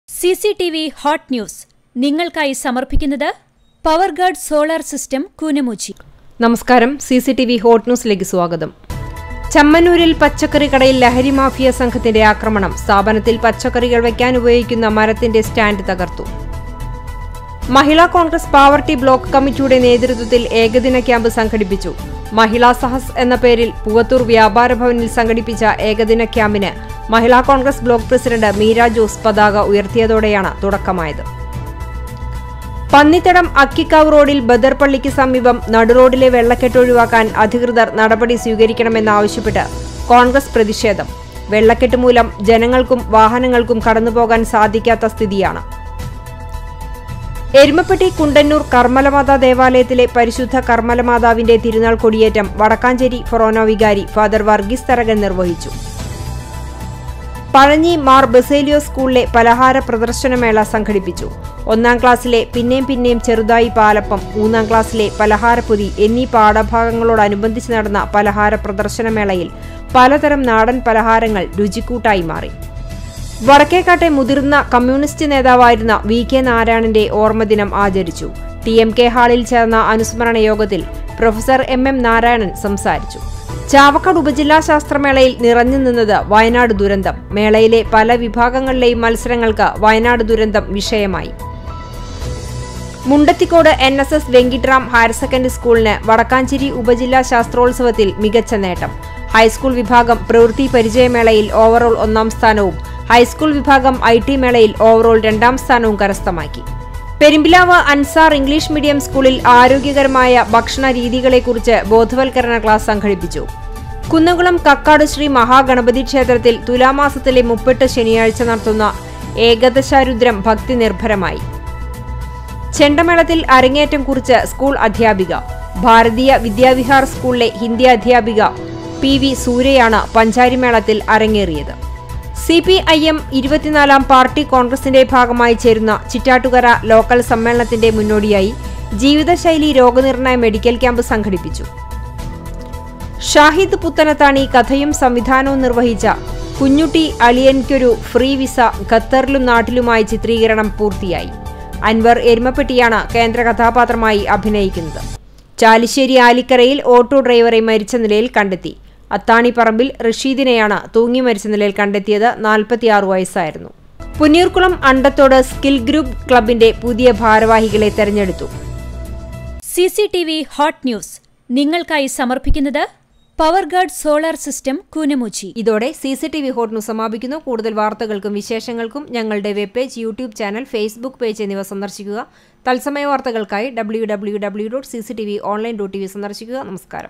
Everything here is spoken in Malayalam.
C C T V hot news നിങ്ങൾക്കായി സമർപ്പിക്കുന്നത് power guard solar system Koonamuchi നമസ്കാരം C C T V hot ന്യൂസിലേക്ക് സ്വാഗതം ചമ്മന്നൂരിൽ പച്ചക്കറി കടയിൽ ലഹരി മാഫിയ സംഘത്തിന്റെ ആക്രമണം സ്ഥാപനത്തിൽ പച്ചക്കറികൾ വയ്ക്കാൻ ഉപയോഗിക്കുന്ന മരത്തിന്റെ സ്റ്റാൻഡ് തകർത്തു മഹിളാ കോൺഗ്രസ് പാവർട്ടി ബ്ലോക്ക് കമ്മിറ്റിയുടെ നേതൃത്വത്തിൽ ഏകദിന ക്യാമ്പ് സംഘടിപ്പിച്ചു മഹിളാ സഹസ് എന്ന പേരിൽ പൂവത്തൂർ വ്യാപാര ഭവനിൽ സംഘടിപ്പിച്ച ഏകദിന ക്യാമ്പിന് മഹിളാ കോൺഗ്രസ് ബ്ലോക്ക് പ്രസിഡന്റ് മീര ജോസ് പതാക ഉയർത്തിയതോടെയാണ് തുടക്കമായത് പന്നിത്തടം അക്കിക്കാവ് റോഡിൽ ബദർപള്ളിക്ക് സമീപം നടുറോഡിലെ വെള്ളക്കെട്ട് ഒഴിവാക്കാൻ അധികൃതർ നടപടി സ്വീകരിക്കണമെന്നാവശ്യപ്പെട്ട് കോൺഗ്രസ് പ്രതിഷേധം വെള്ളക്കെട്ട് മൂലം ജനങ്ങൾക്കും വാഹനങ്ങൾക്കും കടന്നുപോകാൻ സാധിക്കാത്ത സ്ഥിതിയാണ് എരുമപ്പെട്ടി കുണ്ടന്നൂർ കർമ്മലമാതാ ദേവാലയത്തിലെ പരിശുദ്ധ കർമ്മലമാതാവിന്റെ തിരുനാൾ കൊടിയേറ്റം വടക്കാഞ്ചേരി ഫൊറോന വികാരി ഫാദർ വർഗീസ് തരകൻ നിർവഹിച്ചു പഴഞ്ഞി മാർ ബസേലിയോ സ്കൂളിലെ പലഹാര പ്രദർശനമേള സംഘടിപ്പിച്ചു ഒന്നാം ക്ലാസ്സിലെ പിന്നെയും പിന്നെയും ചെറുതായി പാലപ്പം മൂന്നാം ക്ലാസ്സിലെ പലഹാരപ്പൊതി എന്നീ പാഠഭാഗങ്ങളോടനുബന്ധിച്ച് നടന്ന പലഹാര പ്രദർശനമേളയിൽ പലതരം നാടൻ പലഹാരങ്ങൾ രുചിക്കൂട്ടായി മാറി വടക്കേക്കാട്ടെ മുതിർന്ന കമ്മ്യൂണിസ്റ്റ് നേതാവായിരുന്ന വി കെ നാരായണന്റെ ഓർമ്മദിനം ആചരിച്ചു ടി എം കെ ഹാളിൽ ചേർന്ന അനുസ്മരണ യോഗത്തിൽ പ്രൊഫസർ എം എം നാരായണൻ സംസാരിച്ചു ചാവക്കാട് ഉപജില്ലാ ശാസ്ത്രമേളയിൽ നിറഞ്ഞു നിന്നത് വയനാട് ദുരന്തം മേളയിലെ പല വിഭാഗങ്ങളിലെയും മത്സരങ്ങൾക്ക് വയനാട് ദുരന്തം വിഷയമായി Mundathikode N S S Venkitram higher secondary സ്കൂളിന് വടക്കാഞ്ചേരി ഉപജില്ലാ ശാസ്ത്രോത്സവത്തിൽ മികച്ച നേട്ടം ഹൈസ്കൂൾ വിഭാഗം പ്രവൃത്തി പരിചയമേളയിൽ ഓവറോൾ ഒന്നാം സ്ഥാനവും ഹൈസ്കൂൾ വിഭാഗം ഐ ടി മേളയിൽ ഓവറോൾ രണ്ടാം സ്ഥാനവും കരസ്ഥമാക്കി പെരുമ്പിലാവ് അൻസാർ ഇംഗ്ലീഷ് മീഡിയം സ്കൂളിൽ ആരോഗ്യകരമായ ഭക്ഷണ രീതികളെക്കുറിച്ച് ബോധവൽക്കരണ ക്ലാസ് സംഘടിപ്പിച്ചു കുന്നംകുളം കക്കാട് ശ്രീ മഹാഗണപതി ക്ഷേത്രത്തിൽ തുലാമാസത്തിലെ മുപ്പെട്ട് ശനിയാഴ്ച നടത്തുന്ന ഏകദശാരുദ്രം ഭക്തി നിർഭരമായി ചെണ്ടമേളത്തിൽ അരങ്ങേറ്റം കുറിച്ച് സ്കൂൾ അധ്യാപിക ഭാരതീയ വിദ്യാവിഹാർ സ്കൂളിലെ ഹിന്ദി അധ്യാപിക പി വി സൂര്യയാണ് പഞ്ചാരിമേളത്തിൽ അരങ്ങേറിയത് സി പി ഐ എം ഇരുപത്തിനാലാം പാർട്ടി കോൺഗ്രസിന്റെ ഭാഗമായി ചേരുന്ന ചിറ്റാട്ടുകര ലോക്കൽ സമ്മേളനത്തിന്റെ മുന്നോടിയായി ജീവിതശൈലി രോഗനിർണയ മെഡിക്കൽ ക്യാമ്പ് സംഘടിപ്പിച്ചു ഷാഹിദ് പുത്തനത്താണി കഥയും സംവിധാനവും നിർവഹിച്ച കുഞ്ഞുട്ടി അളിയൻക്കൊരു ഫ്രീ വിസ ഖത്തറിലും നാട്ടിലുമായി ചിത്രീകരണം പൂർത്തിയായി അൻവർ എരുമപ്പെട്ടിയാണ് കേന്ദ്ര കഥാപാത്രമായി അഭിനയിക്കുന്നത് ചാലിശ്ശേരി ആലിക്കരയിൽ ഓട്ടോ ഡ്രൈവറെ മരിച്ച നിലയിൽ കണ്ടെത്തി അത്താണിപ്പറമ്പിൽ റഷീദിനെയാണ് തൂങ്ങി മരിച്ച നിലയിൽ കണ്ടെത്തിയത് നാൽപ്പത്തിയാറ് വയസ്സായിരുന്നു പുന്നീർകുളം അണ്ടത്തോട് സ്കിൽ ഗ്രൂപ്പ് ക്ലബിന്റെ പുതിയ ഭാരവാഹികളെ തെരഞ്ഞെടുത്തു C C T V hot news നിങ്ങൾക്കായി സമർപ്പിക്കുന്നത് power guard solar system Koonamuchi ഇതോടെ C C T V hot news സമാപിക്കുന്നു കൂടുതൽ വാർത്തകൾക്കും വിശേഷങ്ങൾക്കും ഞങ്ങളുടെ web page YouTube channel Facebook page എന്നിവ സന്ദർശിക്കുക തത്സമയ വാർത്തകൾക്കായി W W W dot C C T V online dot T V സന്ദർശിക്കുക നമസ്കാരം